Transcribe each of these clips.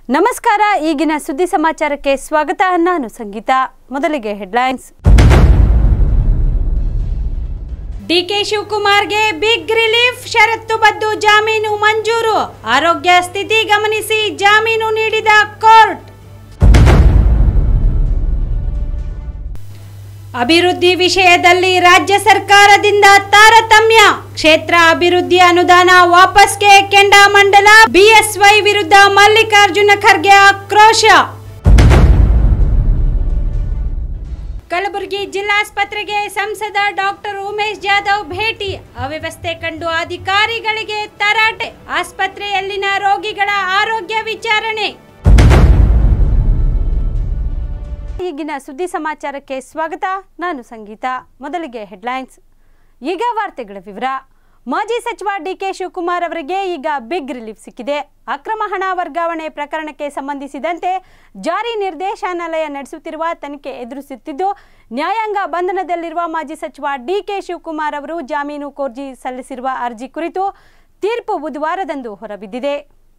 ನಮಸ್ಕಾರ ಈಗಿನ ಸುದ್ದಿ ಸಮಾಚಾರಕ್ಕೆ ಸ್ವಾಗತ ನಾನು ಸಂಗೀತ ಮೊದಲಿಗೆ ಹೆಡ್ಲೈನ್ಸ್ ಡಿಕೆ ಶಿವಕುಮಾರ್ಗೆ ಬಿಗ್ ರಿಲೀಫ್ ಷರತ್ತುಬದ್ದು ಜಾಮೀನು ಮಂಜೂರು ಆರೋಗ್ಯ ಸ್ಥಿತಿ ಗಮನಿಸಿ ಜಾಮೀನು ನೀಡಿದ ಕೋರ್ಟ್ ಅಭಿವೃದ್ಧಿ ವಿಷಯದಲ್ಲಿ ರಾಜ್ಯ ಸರ್ಕಾರದಿಂದ ತಾರತಮ್ಯ ಕ್ಷೇತ್ರ ಅಭಿವೃದ್ಧಿ ಅನುದಾನ ವಾಪಸ್ಗೆ ಕೆಂಡಾಮಂಡಲ ಬಿಎಸ್ವೈ ವಿರುದ್ಧ ಮಲ್ಲಿಕಾರ್ಜುನ ಖರ್ಗೆ ಆಕ್ರೋಶ ಕಲಬುರಗಿ ಜಿಲ್ಲಾಸ್ಪತ್ರೆಗೆ ಸಂಸದ ಡಾಕ್ಟರ್ ಉಮೇಶ್ ಜಾಧವ್ ಭೇಟಿ ಅವ್ಯವಸ್ಥೆ ಕಂಡು ಅಧಿಕಾರಿಗಳಿಗೆ ತರಾಟೆ ಆಸ್ಪತ್ರೆಯಲ್ಲಿನ ರೋಗಿಗಳ ಆರೋಗ್ಯ ವಿಚಾರಣೆ ಈಗಿನ ಸುದ್ದಿ ಸಮಾಚಾರಕ್ಕೆ ಸ್ವಾಗತ ನಾನು ಸಂಗೀತ ಮೊದಲಿಗೆ ಹೆಡ್ಲೈನ್ಸ್ ಈಗ ವಾರ್ತೆಗಳ ವಿವರ ಮಾಜಿ ಸಚಿವ ಡಿಕೆ ಶಿವಕುಮಾರ್ ಅವರಿಗೆ ಈಗ ಬಿಗ್ ರಿಲೀಫ್ ಸಿಕ್ಕಿದೆ ಅಕ್ರಮ ಹಣ ವರ್ಗಾವಣೆ ಪ್ರಕರಣಕ್ಕೆ ಸಂಬಂಧಿಸಿದಂತೆ ಜಾರಿ ನಿರ್ದೇಶನಾಲಯ ನಡೆಸುತ್ತಿರುವ ತನಿಖೆ ಎದುರಿಸುತ್ತಿದ್ದು ನ್ಯಾಯಾಂಗ ಬಂಧನದಲ್ಲಿರುವ ಮಾಜಿ ಸಚಿವ ಡಿಕೆ ಶಿವಕುಮಾರ್ ಅವರು ಜಾಮೀನು ಕೋರ್ಜಿ ಸಲ್ಲಿಸಿರುವ ಅರ್ಜಿ ಕುರಿತು ತೀರ್ಪು ಬುಧವಾರದಂದು ಹೊರಬಿದ್ದಿದೆ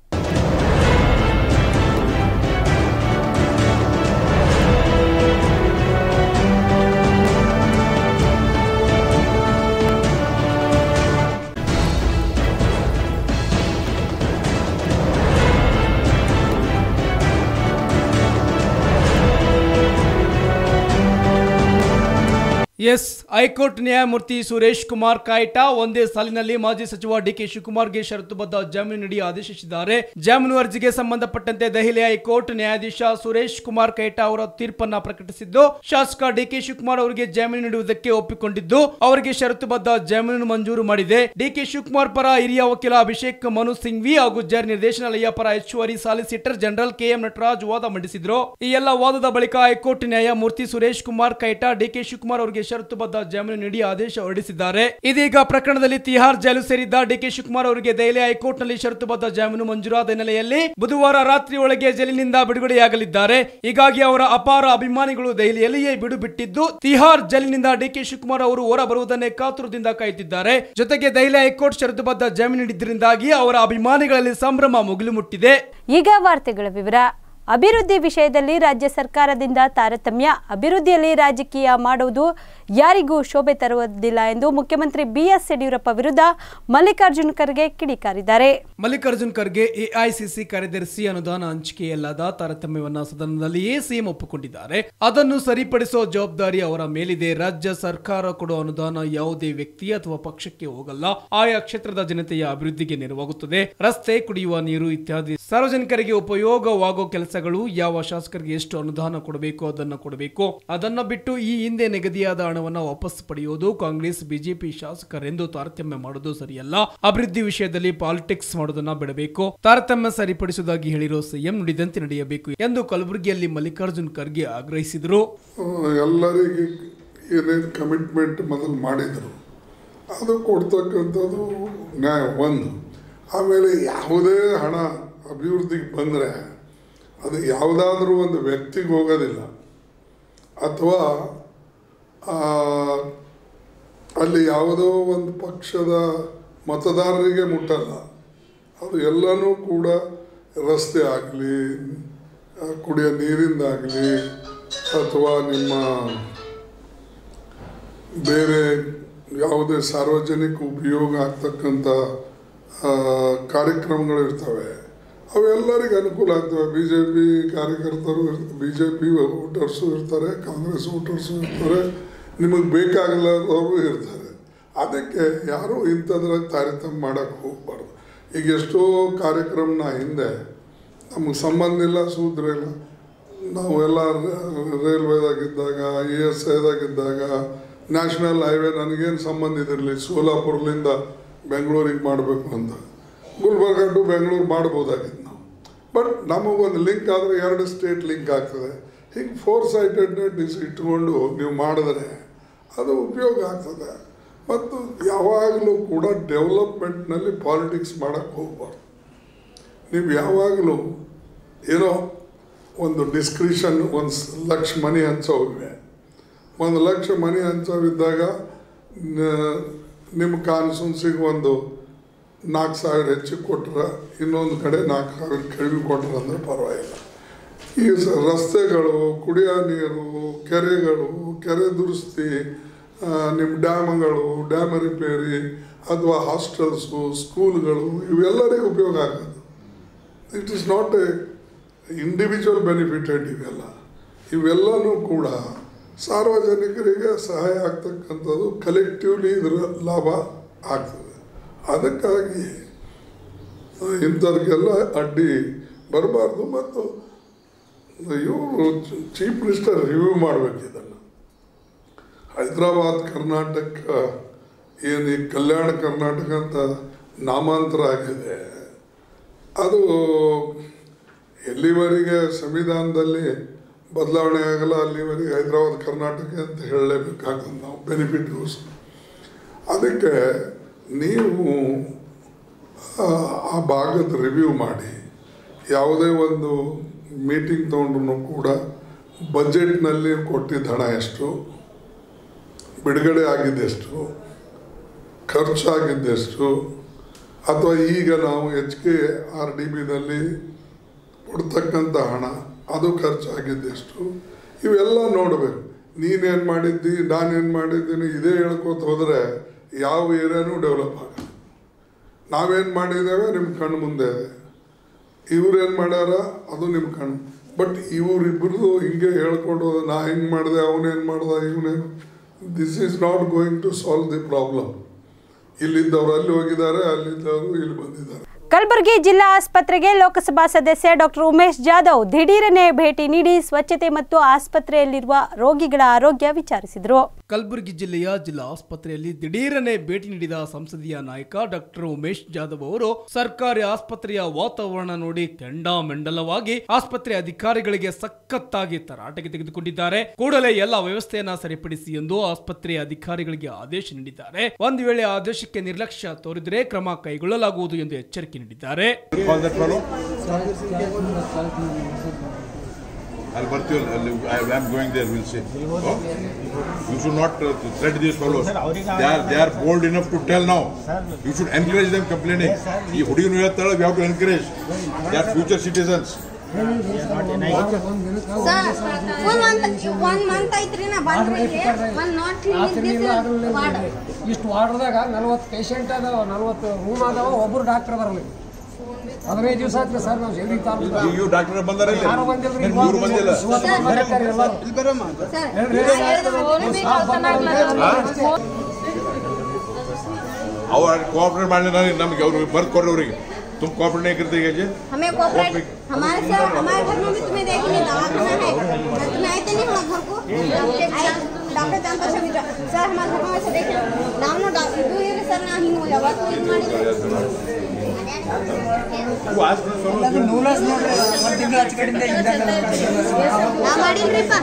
ಎಸ್ ಹೈಕೋರ್ಟ್ ನ್ಯಾಯಮೂರ್ತಿ ಸುರೇಶ್ ಕುಮಾರ್ ಕಾಯ್ಟಾ ಒಂದೇ ಸಾಲಿನಲ್ಲಿ ಮಾಜಿ ಸಚಿವ ಡಿಕೆ ಶಿವಕುಮಾರ್ಗೆ ಷರತ್ತುಬದ್ಧ ಜಾಮೀನು ನೀಡಿ ಆದೇಶಿಸಿದ್ದಾರೆ ಜಾಮೀನು ಅರ್ಜಿಗೆ ಸಂಬಂಧಪಟ್ಟಂತೆ ದೆಹಲಿ ಹೈಕೋರ್ಟ್ ನ್ಯಾಯಾಧೀಶ ಸುರೇಶ್ ಕುಮಾರ್ ಕೈಟಾ ಅವರ ತೀರ್ಪನ್ನ ಪ್ರಕಟಿಸಿದ್ದು ಶಾಸಕ ಡಿಕೆ ಶಿವಕುಮಾರ್ ಅವರಿಗೆ ಜಾಮೀನು ನೀಡುವುದಕ್ಕೆ ಒಪ್ಪಿಕೊಂಡಿದ್ದು ಅವರಿಗೆ ಷರತ್ತುಬದ್ಧ ಜಾಮೀನು ಮಂಜೂರು ಮಾಡಿದೆ ಡಿಕೆ ಶಿವಕುಮಾರ್ ಪರ ಹಿರಿಯ ವಕೀಲ ಅಭಿಷೇಕ್ ಮನು ಸಿಂಘ್ವಿ ಹಾಗೂ ಜಾರಿ ನಿರ್ದೇಶನಾಲಯ ಪರ ಹೆಚ್ಚುವರಿ ಸಾಲಿಸಿಟರ್ ಜನರಲ್ ಕೆಎಂ ನಟರಾಜ್ ವಾದ ಮಂಡಿಸಿದ್ರು ಈ ಎಲ್ಲ ವಾದದ ಬಳಿಕ ಹೈಕೋರ್ಟ್ ನ್ಯಾಯಮೂರ್ತಿ ಸುರೇಶ್ ಕುಮಾರ್ ಕೈಟಾ ಡಿಕೆ ಶಿವಕುಮಾರ್ ಅವರಿಗೆ ಷರತ್ತುಬದ್ಧ ಜಾಮೀನು ನೀಡಿ ಆದೇಶ ಹೊರಡಿಸಿದ್ದಾರೆ ಇದೀಗ ಪ್ರಕರಣದಲ್ಲಿ ತಿಹಾರ್ ಜೈಲು ಸೇರಿದ್ದ ಡಿಕೆ ಶಿವಕುಮಾರ್ ಅವರಿಗೆ ದೆಹಲಿ ಹೈಕೋರ್ಟ್ ನಲ್ಲಿ ಷರತ್ತುಬದ್ಧ ಜಾಮೀನು ಮಂಜೂರಾದ ಹಿನ್ನೆಲೆಯಲ್ಲಿ ಬುಧವಾರ ರಾತ್ರಿ ಒಳಗೆ ಜೈಲಿನಿಂದ ಬಿಡುಗಡೆಯಾಗಲಿದ್ದಾರೆ ಹೀಗಾಗಿ ಅವರ ಅಪಾರ ಅಭಿಮಾನಿಗಳು ದೆಹಲಿಯಲ್ಲಿಯೇ ಬಿಡು ಬಿಟ್ಟಿದ್ದು ತಿಹಾರ್ ಜೈಲಿನಿಂದ ಡಿಕೆ ಶಿವಕುಮಾರ್ ಅವರು ಹೊರ ಬರುವುದನ್ನೇ ಕಾತುರದಿಂದ ಕಾಯುತ್ತಿದ್ದಾರೆ ಜೊತೆಗೆ ದೆಹಲಿ ಹೈಕೋರ್ಟ್ ಷರತ್ತುಬದ್ಧ ಜಾಮೀನು ನೀಡಿದ್ದರಿಂದಾಗಿ ಅವರ ಅಭಿಮಾನಿಗಳಲ್ಲಿ ಸಂಭ್ರಮ ಮುಗಿಲು ಮುಟ್ಟಿದೆ ಈಗ ವಾರ್ತೆಗಳ ವಿವರ ಅಭಿವೃದ್ಧಿ ವಿಷಯದಲ್ಲಿ ರಾಜ್ಯ ಸರ್ಕಾರದಿಂದ ತಾರತಮ್ಯ ಅಭಿವೃದ್ಧಿಯಲ್ಲಿ ರಾಜಕೀಯ ಮಾಡುವುದು ಯಾರಿಗೂ ಶೋಭೆ ತರುವುದಿಲ್ಲ ಎಂದು ಮುಖ್ಯಮಂತ್ರಿ ಬಿಎಸ್ ಯಡಿಯೂರಪ್ಪ ವಿರುದ್ಧ ಮಲ್ಲಿಕಾರ್ಜುನ ಖರ್ಗೆ ಕಿಡಿಕಾರಿದ್ದಾರೆ ಮಲ್ಲಿಕಾರ್ಜುನ್ ಖರ್ಗೆ ಎಐಸಿಸಿ ಕಾರ್ಯದರ್ಶಿ ಅನುದಾನ ಹಂಚಿಕೆಯಲ್ಲದ ತಾರತಮ್ಯವನ್ನ ಸದನದಲ್ಲಿಯೇ ಸಿಎಂ ಒಪ್ಪಿಕೊಂಡಿದ್ದಾರೆ ಅದನ್ನು ಸರಿಪಡಿಸುವ ಜವಾಬ್ದಾರಿ ಅವರ ಮೇಲಿದೆ ರಾಜ್ಯ ಸರ್ಕಾರ ಕೊಡುವ ಅನುದಾನ ಯಾವುದೇ ವ್ಯಕ್ತಿ ಅಥವಾ ಪಕ್ಷಕ್ಕೆ ಹೋಗಲ್ಲ ಆಯಾ ಕ್ಷೇತ್ರದ ಜನತೆಯ ಅಭಿವೃದ್ಧಿಗೆ ನೆರವಾಗುತ್ತದೆ ರಸ್ತೆ ಕುಡಿಯುವ ನೀರು ಇತ್ಯಾದಿ ಸಾರ್ವಜನಿಕರಿಗೆ ಉಪಯೋಗವಾಗೋ ಕೆಲಸಗಳು ಯಾವ ಶಾಸಕರಿಗೆ ಎಷ್ಟು ಅನುದಾನ ಕೊಡಬೇಕು ಅದನ್ನ ಕೊಡಬೇಕು ಅದನ್ನ ಬಿಟ್ಟು ಈ ಹಿಂದೆ ನಿಗದಿಯಾದ ಹಣವನ್ನ ವಾಪಸ್ ಪಡೆಯುವುದು ಕಾಂಗ್ರೆಸ್ ಬಿಜೆಪಿ ಶಾಸಕರೆಂದು ತಾರತಮ್ಯ ಮಾಡೋದು ಸರಿಯಲ್ಲ ಅಭಿವೃದ್ಧಿ ವಿಷಯದಲ್ಲಿ ಪಾಲಿಟಿಕ್ಸ್ ಮಾಡೋದನ್ನ ಬಿಡಬೇಕು ತಾರತಮ್ಯ ಸರಿಪಡಿಸುವುದಾಗಿ ಹೇಳಿರೋ ಸಿಎಂ ನುಡಿದಂತೆ ನಡೆಯಬೇಕು ಎಂದು ಕಲಬುರಗಿಯಲ್ಲಿ ಮಲ್ಲಿಕಾರ್ಜುನ್ ಖರ್ಗೆ ಆಗ್ರಹಿಸಿದರು ಎಲ್ಲರಿಗೆ ಏನೇನು ಕಮಿಟ್ಮೆಂಟ್ ಮೊದಲು ಮಾಡಿದರು ಅದು ಕೊಡ್ತಕ್ಕಂಥದ್ದು ನ್ಯಾಯ ಒಂದು ಆಮೇಲೆ ಯಾವುದೇ ಹಣ ಅಭಿವೃದ್ಧಿಗೆ ಬಂದರೆ ಅದು ಯಾವುದಾದ್ರೂ ಒಂದು ವ್ಯಕ್ತಿಗೆ ಹೋಗೋದಿಲ್ಲ ಅಥವಾ ಆ, ಅಲ್ಲಿ ಯಾವುದೋ ಒಂದು ಪಕ್ಷದ ಮತದಾರರಿಗೆ ಮುಟ್ಟಲ್ಲ ಅದು ಎಲ್ಲನೂ ಕೂಡ ರಸ್ತೆ ಆಗಲಿ ಕುಡಿಯೋ ನೀರಿಂದಾಗಲಿ ಅಥವಾ ನಿಮ್ಮ ಬೇರೆ ಯಾವುದೇ ಸಾರ್ವಜನಿಕ ಉಪಯೋಗ ಆಗ್ತಕ್ಕಂಥ ಆ, ಕಾರ್ಯಕ್ರಮಗಳು ಇರ್ತವೆ ಅವೆಲ್ಲರಿಗೆ ಅನುಕೂಲ ಆಗ್ತವೆ ಬಿ ಜೆ ಪಿ ಕಾರ್ಯಕರ್ತರು ಬಿ ಜೆ ಪಿ ವೋಟರ್ಸು ಇರ್ತಾರೆ ಕಾಂಗ್ರೆಸ್ ವೋಟರ್ಸು ಇರ್ತಾರೆ ನಿಮಗೆ ಬೇಕಾಗಲಾರವರು ಇರ್ತಾರೆ ಅದಕ್ಕೆ ಯಾರೂ ಇಂಥದ್ರಾಗ ತಾರತಮ್ಯ ಮಾಡೋಕ್ಕೆ ಹೋಗ್ಬಾರ್ದು ಈಗ ಎಷ್ಟೋ ಕಾರ್ಯಕ್ರಮನ ಹಿಂದೆ ನಮಗೆ ಸಂಬಂಧ ಇಲ್ಲ ಸೂತ್ರ ಇಲ್ಲ ನಾವೆಲ್ಲ ರೈಲ್ವೆದಾಗಿದ್ದಾಗ ಇ ಎಸ್ ಐದಾಗಿದ್ದಾಗ ನ್ಯಾಷನಲ್ ಹೈವೇ ನನಗೇನು ಸಂಬಂಧ ಇದಿರಲಿ ಸೋಲಾಪುರದಿಂದ ಬೆಂಗಳೂರಿಗೆ ಮಾಡಬೇಕು ಅಂತ ಗುಲ್ಬರ್ಗ ಟು ಬೆಂಗಳೂರು ಮಾಡ್ಬೋದಾಗಿತ್ತು ನಾವು ಬಟ್ ನಮಗೊಂದು ಲಿಂಕ್ ಆದರೆ ಎರಡು ಸ್ಟೇಟ್ ಲಿಂಕ್ ಆಗ್ತದೆ ಹೀಗೆ ಫೋರ್ ಸೈಟೆಡ್ನೆಸ್ ಇಟ್ಕೊಂಡು ನೀವು ಮಾಡಿದ್ರೆ ಅದು ಉಪಯೋಗ ಆಗ್ತದೆ ಮತ್ತು ಯಾವಾಗಲೂ ಕೂಡ ಡೆವಲಪ್ಮೆಂಟ್ನಲ್ಲಿ ಪಾಲಿಟಿಕ್ಸ್ ಮಾಡೋಕ್ಕೆ ಹೋಗ್ಬಾರ್ದು ನೀವು ಯಾವಾಗಲೂ ಏನೋ ಒಂದು ಡಿಸ್ಕ್ರಿಷನ್ ಒಂದು ಸ್- ಲಕ್ಷ ಮನಿ ಹಂಚೋವಿವೆ ಒಂದು ಲಕ್ಷ ಮನಿ ಹಂಚೋವಿದ್ದಾಗ ನ- ನಿಮ್ಮ ಕಾನ್ಸ್ಟುನ್ಸಿಗೆ ಒಂದು ನಾಲ್ಕು ಸಾವಿರ ಹೆಚ್ಚಿಗೆ ಕೊಟ್ರೆ ಇನ್ನೊಂದು ಕಡೆ ನಾಲ್ಕು ಸಾವಿರ ಕಡಿಮೆ ಕೊಟ್ರೆ ಅಂದ್ರೆ ಪರವಾಗಿಲ್ಲ ಈ ಸ ರಸ್ತೆಗಳು ಕುಡಿಯೋ ನೀರು ಕೆರೆಗಳು ಕೆರೆ ದುರಸ್ತಿ ಆ, ನಿಮ್ಮ ಡ್ಯಾಮ್ಗಳು ಡ್ಯಾಮ್ ರಿಪೇರಿ ಅಥವಾ ಹಾಸ್ಟೆಲ್ಸು ಸ್ಕೂಲ್ಗಳು ಇವೆಲ್ಲರಿಗೂ ಉಪಯೋಗ ಆಗೋದು it is not a individual benefited ಇವೆಲ್ಲ ಇವೆಲ್ಲನೂ ಕೂಡ ಸಾರ್ವಜನಿಕರಿಗೆ ಸಹಾಯ ಆಗ್ತಕ್ಕಂಥದ್ದು ಕಲೆಕ್ಟಿವ್ಲಿ ಇದರ ಲಾಭ ಆಗ್ತದೆ ಅದಕ್ಕಾಗಿ ಇಂಥದಕ್ಕೆಲ್ಲ ಅಡ್ಡಿ ಬರಬಾರ್ದು ಮತ್ತು ಇವರು ಚೀಫ್ ಮಿನಿಸ್ಟರ್ ರಿವ್ಯೂ ಮಾಡಬೇಕು ಇದನ್ನು ಹೈದರಾಬಾದ್ ಕರ್ನಾಟಕ ಏನು ಈ ಕಲ್ಯಾಣ ಕರ್ನಾಟಕ ಅಂತ ನಾಮಾಂತರ ಆಗಿದೆ ಅದು ಎಲ್ಲಿವರೆಗೆ ಸಂವಿಧಾನದಲ್ಲಿ ಬದಲಾವಣೆ ಆಗಲ್ಲ ಅಲ್ಲಿವರೆಗೆ ಹೈದರಾಬಾದ್ ಕರ್ನಾಟಕ ಅಂತ ಹೇಳಲೇಬೇಕಾಗ್ತದೆ ನಾವು ಬೆನಿಫಿಟ್ಗೋಸ್ಕರ ಅದಕ್ಕೆ ನೀವು ಆ, ಆ ಭಾಗದ ರಿವ್ಯೂ ಮಾಡಿ ಯಾವುದೇ ಒಂದು ಮೀಟಿಂಗ್ ತೊಗೊಂಡ್ರು ಕೂಡ ಬಜೆಟ್ನಲ್ಲಿ ಕೊಟ್ಟಿದ್ದ ಹಣ ಎಷ್ಟು ಬಿಡುಗಡೆ ಆಗಿದ್ದೆಷ್ಟು ಖರ್ಚಾಗಿದ್ದೆಷ್ಟು ಅಥವಾ ಈಗ ನಾವು ಎಚ್ ಕೆ ಆರ್ ಡಿ ಬಿನಲ್ಲಿ ಕೊಡ್ತಕ್ಕಂಥ ಹಣ ಅದು ಖರ್ಚಾಗಿದ್ದೆಷ್ಟು ಇವೆಲ್ಲ ನೋಡಬೇಕು ನೀನೇನು ಮಾಡಿದ್ದಿ ನಾನೇನು ಮಾಡಿದ್ದೀನಿ ಇದೇ ಹೇಳ್ಕೊತ ಹೋದರೆ ಯಾವ ಏರಿಯಾನೂ ಡೆವಲಪ್ ಆಗಲ್ಲ ನಾವೇನು ಮಾಡಿದ್ದೇವೆ ನಿಮ್ಮ ಕಣ್ಣು ಮುಂದೆ ಇದೆ ಇವ್ರೇನು ಮಾಡ್ಯಾರ ಅದು ನಿಮ್ಮ ಕಣ್ಣು ಬಟ್ ಇವರಿಬ್ಬರದು ಹಿಂಗೆ ಹೇಳ್ಕೊಂಡು ಹೋದ ನಾ ಹಿಂಗೆ ಮಾಡಿದೆ ಅವನೇನು ಮಾಡ್ದ ಇವನೇನು this is not going to solve the problem ಇಲ್ಲಿದ್ದವ್ರು ಅಲ್ಲಿ ಹೋಗಿದ್ದಾರೆ ಅಲ್ಲಿದ್ದವರು ಇಲ್ಲಿ ಬಂದಿದ್ದಾರೆ ಕಲಬುರಗಿ ಜಿಲ್ಲಾ ಆಸ್ಪತ್ರೆಗೆ ಲೋಕಸಭಾ ಸದಸ್ಯ ಡಾಕ್ಟರ್ ಉಮೇಶ್ ಜಾಧವ್ ದಿಢೀರನೆ ಭೇಟಿ ನೀಡಿ ಸ್ವಚ್ಛತೆ ಮತ್ತು ಆಸ್ಪತ್ರೆಯಲ್ಲಿರುವ ರೋಗಿಗಳ ಆರೋಗ್ಯ ವಿಚಾರಿಸಿದರು ಕಲಬುರಗಿ ಜಿಲ್ಲೆಯ ಜಿಲ್ಲಾ ಆಸ್ಪತ್ರೆಯಲ್ಲಿ ದಿಢೀರನೆ ಭೇಟಿ ನೀಡಿದ ಸಂಸದೀಯ ನಾಯಕ ಡಾಕ್ಟರ್ ಉಮೇಶ್ ಜಾಧವ್ ಅವರು ಸರ್ಕಾರಿ ಆಸ್ಪತ್ರೆಯ ವಾತಾವರಣ ನೋಡಿ ಕೆಂಡಾಮೆಂಡಲವಾಗಿ ಆಸ್ಪತ್ರೆ ಅಧಿಕಾರಿಗಳಿಗೆ ಸಖತ್ತಾಗಿ ತರಾಟೆಗೆ ತೆಗೆದುಕೊಂಡಿದ್ದಾರೆ ಕೂಡಲೇ ಎಲ್ಲ ವ್ಯವಸ್ಥೆಯನ್ನ ಸರಿಪಡಿಸಿ ಎಂದು ಆಸ್ಪತ್ರೆಯ ಅಧಿಕಾರಿಗಳಿಗೆ ಆದೇಶ ನೀಡಿದ್ದಾರೆ ಒಂದು ವೇಳೆ ಆದೇಶಕ್ಕೆ ನಿರ್ಲಕ್ಷ್ಯ ತೋರಿದರೆ ಕ್ರಮ ಕೈಗೊಳ್ಳಲಾಗುವುದು ಎಂದು ಎಚ್ಚರಿಕೆ ನೀಡಿದ್ದಾರೆ Call that fellow. I'll ಬರ್ತೀವಿ ಅಲ್ಲಿ I am going there, we'll see. Oh? You should not uh, threat these fellows. They are, they are bold enough to tell now. You should encourage them complaining. ಈ ಹುಡುಗನು ಹೇಳ್ತಾಳೆ we have to encourage. They are future citizens. Sir one month one month ಐತ್ರಿ ನಾ ಬಂದ್ರಿ one not clinic ward ಇಷ್ಟು ವಾರ್ಡ್ದಾಗ ನಲ್ವತ್ತು patient ಅದಾವ ನಲ್ವತ್ತು ರೂಮ್ ಅದಾವ ಒಬ್ರು ಡಾಕ್ಟರ್ ಬರಲಿ ಹದಿನೈದು ದಿವಸ ಆಯ್ತು ಸರ್ ನಾವು ಜಲ್ದಿ ತಾಲೂಕು ಈ ಡಾಕ್ಟರ್ ಬಂದಾರ ಇಲ್ಲಿ ಯಾರು ಬಂದಿಲ್ರಿ ಇವ್ರು ಬಂದಿಲ್ಲ ಇವತ್ತು ಬಂದಿರ್ತಾರೆ ಎಲ್ಲರೂ. ಸರ್ ಅವ್ರು ಕೋಆಪರೇಟ್ ಮಾಡಲಿ ನನಗೆ ನಮ್ಗೆ ಅವ್ರು ಬರ್ದು ಕೊಡ್ರಿ ಅವ್ರಿಗೆ तुम कोऑपरेट नहीं करते क्या जी हमें कोऑपरेट हमारे सर हमारे घर में भी तुम्हें देखने दवाखाना है तुम्हें आए थे नहीं हमारे घर को आए डॉक्टर चंपा समित्र सर हमारे घर में वैसे देखे नाम ना डॉक्टर दू इयर सर ना ಹಿಂಗ್ ಯಾವತ್ತು ಇದು ಮಾಡಿದ್ರು ನಾ ಮಾಡಿಲ್ರಿಪ್ಪ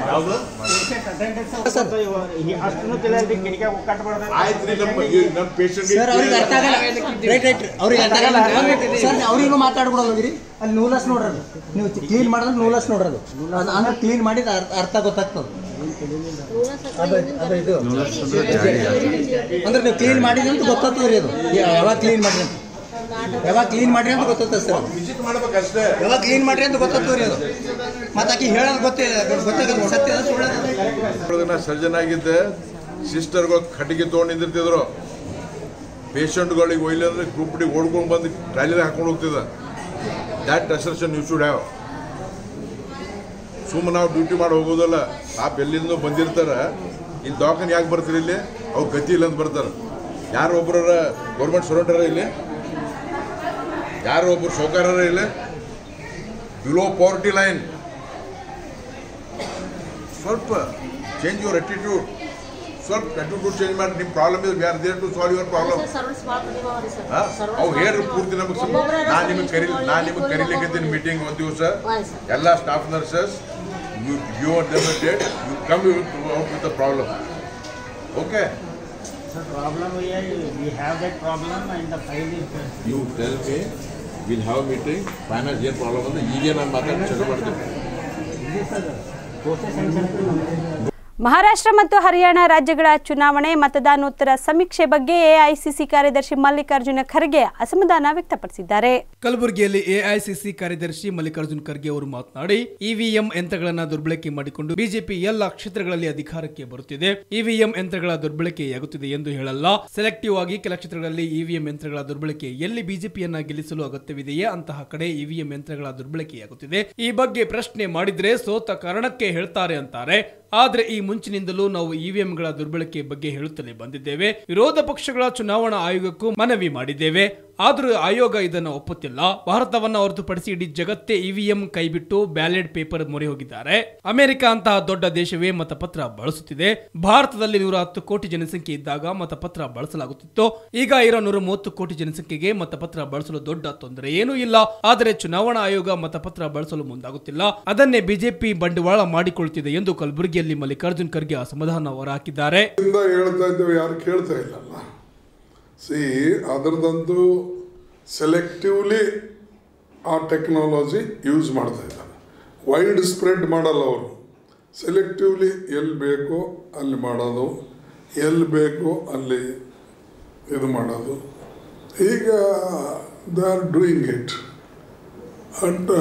ಅಷ್ಟನ್ನು ತಿಳಿಯಲ್ರಿ ಕಿಡಿಕ್ಯಾಗ ಕಟ್ಟಬಾರ್ದು ಆಯ್ತು ರೀ ನಮ್ಮ ನಮ್ಮ ಪೇಷಂಟ್ ಸರ್ ಅವ್ರಿಗೆ ಅರ್ಥ ಆಗಲ್ಲ ರೈಟ್ ರೈಟ್ ಅವ್ರಿಗೆ ಅರ್ಥ ಆಗಲ್ಲ ಸರ್ ಅವ್ರಿಗೂ ಮಾತಾಡ್ಬಿಡೋದ್ರಿ ಅಲ್ಲಿ ನೂಲಸ್ ನೋಡ್ರದು ನೀವು ಕ್ಲೀನ್ ಮಾಡಿದ್ರೆ ನೂಲಸ್ ನೋಡ್ರದು ಅದು ಅಂದ್ರೆ ಕ್ಲೀನ್ ಮಾಡಿದ ಅರ್ಥ ಅರ್ಥ ಗೊತ್ತಾಗ್ತದೆ ಅದು ಅದು ಇದು ಅಂದ್ರೆ ನೀವು ಕ್ಲೀನ್ ಮಾಡಿದ್ರೆ ಅಂತ ಗೊತ್ತಾಗ್ತದೆ ರೀ ಅದು ಯಾವಾಗ ಕ್ಲೀನ್ ಮಾಡ್ರಿ ಅಂತ ಯಾವಾಗ ಕ್ಲೀನ್ ಮಾಡ್ರಿ ಅಂತ ಗೊತ್ತಾಗ್ತದೆ ಸರ್ ವಿಸಿಟ್ ಮಾಡ್ಬೇಕಷ್ಟೇ ಯಾವಾಗ ಕ್ಲೀನ್ ಮಾಡ್ರಿ ಅಂತ ಗೊತ್ತಾಗ್ತದೆ ರೀ ಅದು ಮತ್ತೆ ಆಕಿ ಹೇಳೋದು ಗೊತ್ತೇ ಗೊತ್ತಾಗದು ಸತ್ಯ ಅದು ಸುಳ್ಳು ಅದು. ನಾ ಸರ್ಜನ್ ಆಗಿದ್ದೆ ಸಿಸ್ಟರ್ಗಳು ಕಟ್ಟಿಗೆ ತೊಗೊಂಡು ನಿಂದಿರ್ತಿದ್ರು ಪೇಷಂಟ್ಗಳಿಗೆ ಒಯ್ಲಿ ಅಂದ್ರೆ ಗ್ರೂಪ್ ಡಿ ಓಡ್ಕೊಂಡು ಬಂದು ಟ್ರಾಲಿಗೆ ಹಾಕೊಂಡು ಹೋಗ್ತಿದ್ದ that assertion you should have ಸುಮ್ಮನೆ ನಾವು ಡ್ಯೂಟಿ ಮಾಡಿ ಹೋಗೋದಲ್ಲ ಪಾಪ ಎಲ್ಲಿಂದ ಬಂದಿರ್ತಾರ ಇಲ್ಲಿ ದವಾಖಾನೆ ಯಾಕೆ ಬರ್ತೀರಿ ಇಲ್ಲಿ ಅವ್ರ ಗತಿ ಇಲ್ಲ ಅಂತ ಬರ್ತಾರೆ ಯಾರು ಒಬ್ಬರ ಗೌರ್ಮೆಂಟ್ ಸರ್ವೆಂಟರ ಇಲ್ಲಿ ಯಾರು ಒಬ್ಬರು ಸೌಕರ್ಯರ ಇಲ್ಲಿ ಬಿಲೋ ಪಾವರ್ಟಿ ಲೈನ್ ಸ್ವಲ್ಪ ಚೇಂಜ್ ಯುವರ್ ಅಟಿಟ್ಯೂಡ್ ಸ್ವಲ್ಪ ಅಟಿಟ್ಯೂಡ್ ಚೇಂಜ್ ಮಾಡಿ ನಿಮ್ಮ ಪ್ರಾಬ್ಲಮ್ ಇದೆ we are there to solve your problem ಅವು ಹೇಳ್ರಿ ಪೂರ್ತಿ ನಮಗೆ ನಾನು ನಿಮಗೆ ಕರಿ ನಾನು ನಿಮಗೆ ಕರಿಲಿಕ್ಕೆ ಮೀಟಿಂಗ್ ಒಂದು ದಿವಸ ಎಲ್ಲ staff nurses you you them date you come you out with the problem okay Sir, problem we are, we have that problem and the file is there. You tell me will have meeting finance ಏನು problem ಅಂದ್ರೆ ಈಗೇ ನಾನು ಮಾತಾಡಿ ಚರ್ಚೆ ಮಾಡ್ತೀನಿ This is process sanction. Maharashtra ಮತ್ತು ಹರಿಯಾಣ ರಾಜ್ಯಗಳ ಚುನಾವಣೆ ಮತದಾನೋತ್ತರ ಸಮೀಕ್ಷೆ ಬಗ್ಗೆ ಎಐಸಿಸಿ ಕಾರ್ಯದರ್ಶಿ ಮಲ್ಲಿಕಾರ್ಜುನ ಖರ್ಗೆ ಅಸಮಾಧಾನ ವ್ಯಕ್ತಪಡಿಸಿದ್ದಾರೆ ಕಲಬುರಗಿಯಲ್ಲಿ ಎಐಸಿಸಿ ಕಾರ್ಯದರ್ಶಿ ಮಲ್ಲಿಕಾರ್ಜುನ್ ಖರ್ಗೆ ಅವರು ಮಾತನಾಡಿ ಇವಿಎಂ ಯಂತ್ರಗಳನ್ನ ದುರ್ಬಳಕೆ ಮಾಡಿಕೊಂಡು ಬಿಜೆಪಿ ಎಲ್ಲ ಕ್ಷೇತ್ರಗಳಲ್ಲಿ ಅಧಿಕಾರಕ್ಕೆ ಬರುತ್ತಿದೆ ಇವಿಎಂ ಯಂತ್ರಗಳ ದುರ್ಬಳಕೆಯಾಗುತ್ತಿದೆ ಎಂದು ಹೇಳಲ್ಲ ಸೆಲೆಕ್ಟಿವ್ ಆಗಿ ಕೆಲ ಕ್ಷೇತ್ರಗಳಲ್ಲಿ ಇವಿಎಂ ಯಂತ್ರಗಳ ದುರ್ಬಳಕೆ ಎಲ್ಲಿ ಬಿಜೆಪಿಯನ್ನ ಗೆಲ್ಲಿಸಲು ಅಗತ್ಯವಿದೆಯೇ ಅಂತಹ ಕಡೆ ಇವಿಎಂ ಯಂತ್ರಗಳ ದುರ್ಬಳಕೆಯಾಗುತ್ತಿದೆ ಈ ಬಗ್ಗೆ ಪ್ರಶ್ನೆ ಮಾಡಿದ್ರೆ ಸೋತ ಕಾರಣಕ್ಕೆ ಹೇಳ್ತಾರೆ ಅಂತಾರೆ ಆದ್ರೆ ಈ ಮುಂಚಿನಿಂದಲೂ ನಾವು ಇವಿಎಂಗಳ ದುರ್ಬಳಕೆ ಬಗ್ಗೆ ಹೇಳುತ್ತಲೇ ಬಂದಿದ್ದೇವೆ ವಿರೋಧ ಪಕ್ಷಗಳ ಚುನಾವಣಾ ಆಯೋಗಕ್ಕೂ ಮನವಿ ಮಾಡಿದ್ದೇವೆ ಆದರೂ ಆಯೋಗ ಇದನ್ನು ಒಪ್ಪುತ್ತಿಲ್ಲ ಭಾರತವನ್ನ ಹೊರತುಪಡಿಸಿ ಇಡೀ ಜಗತ್ತೇ ಇವಿಎಂ ಕೈಬಿಟ್ಟು ಬ್ಯಾಲೆಟ್ ಪೇಪರ್ ಮೊರೆ ಹೋಗಿದ್ದಾರೆ ಅಮೆರಿಕ ಅಂತಹ ದೊಡ್ಡ ದೇಶವೇ ಮತಪತ್ರ ಬಳಸುತ್ತಿದೆ ಭಾರತದಲ್ಲಿ ನೂರ ಹತ್ತು ಕೋಟಿ ಜನಸಂಖ್ಯೆ ಇದ್ದಾಗ ಮತಪತ್ರ ಬಳಸಲಾಗುತ್ತಿತ್ತು ಈಗ ಇರೋ ನೂರ ಮೂವತ್ತು ಕೋಟಿ ಜನಸಂಖ್ಯೆಗೆ ಮತಪತ್ರ ಬಳಸಲು ದೊಡ್ಡ ತೊಂದರೆ ಏನೂ ಇಲ್ಲ ಆದರೆ ಚುನಾವಣಾ ಆಯೋಗ ಮತಪತ್ರ ಬಳಸಲು ಮುಂದಾಗುತ್ತಿಲ್ಲ ಅದನ್ನೇ ಬಿಜೆಪಿ ಬಂಡವಾಳ ಮಾಡಿಕೊಳ್ಳುತ್ತಿದೆ ಎಂದು ಕಲಬುರಗಿಯಲ್ಲಿ ಮಲ್ಲಿಕಾರ್ಜುನ್ ಖರ್ಗೆ ಅಸಮಾಧಾನ ಹೊರಹಾಕಿದ್ದಾರೆ ಇಂದ ಹೇಳ್ತಾ ಇದ್ದೇವೆ ಯಾರು ಕೇಳ್ತಾ ಇಲ್ಲಲ್ಲ ಸಿ ಅದರದಂತೂ ಸೆಲೆಕ್ಟಿವ್ಲಿ ಆ ಟೆಕ್ನಾಲಜಿ ಯೂಸ್ ಮಾಡ್ತಾ ಇದ್ದಾರೆ ವೈಡ್ ಸ್ಪ್ರೆಡ್ ಮಾಡಲ್ಲ ಅವರು ಸೆಲೆಕ್ಟಿವ್ಲಿ ಎಲ್ಲಿ ಬೇಕೋ ಅಲ್ಲಿ ಮಾಡೋದು ಎಲ್ಲಿ ಬೇಕೋ ಅಲ್ಲಿ ಇದು ಮಾಡೋದು ಈಗ they are doing it and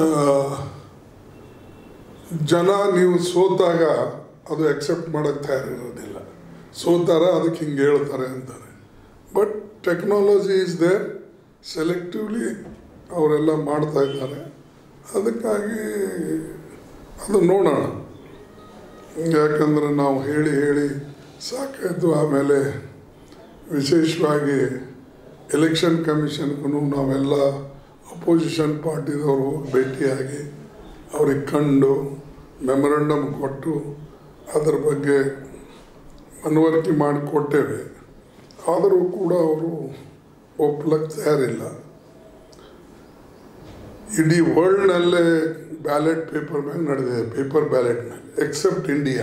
ಜನ ನೀವು ಸೋತಾಗ ಅದು ಅಕ್ಸೆಪ್ಟ್ ಮಾಡೋಕ್ಕೆ ತಯಾರಿರೋದಿಲ್ಲ ಸೋತಾರ ಅದಕ್ಕೆ ಹಿಂಗೆ ಹೇಳ್ತಾರೆ ಅಂತಾರೆ but technology is there selectively ಅವರೆಲ್ಲ ಮಾಡ್ತಾ ಇದ್ದಾರೆ ಅದಕ್ಕಾಗಿ ಅದು ನೋಡೋಣ ಯಾಕಂದರೆ ನಾವು ಹೇಳಿ ಹೇಳಿ ಸಾಕಾಯಿತು ಆಮೇಲೆ ವಿಶೇಷವಾಗಿ ಎಲೆಕ್ಷನ್ ಕಮಿಷನ್ಗೂ ನಾವೆಲ್ಲ ಅಪೋಸಿಷನ್ ಪಾರ್ಟಿದವರು ಹೋಗಿ ಭೇಟಿಯಾಗಿ ಅವ್ರಿಗೆ ಕಂಡು ಮೆಮೊರಂಡಮ್ ಕೊಟ್ಟು ಅದರ ಬಗ್ಗೆ ಮನವರಿಕೆ ಮಾಡಿಕೊಟ್ಟೇವೆ ಆದರೂ ಕೂಡ ಅವರು ಒಪ್ಲಕ್ಕೆ ತಯಾರಿಲ್ಲ ಇಡೀ ವರ್ಲ್ಡ್ನಲ್ಲೇ ಬ್ಯಾಲೆಟ್ ಪೇಪರ್ ಮೇಲೆ ನಡೆದಿದೆ ಪೇಪರ್ ಬ್ಯಾಲೆಟ್ ಮೇಲೆ ಎಕ್ಸೆಪ್ಟ್ ಇಂಡಿಯಾ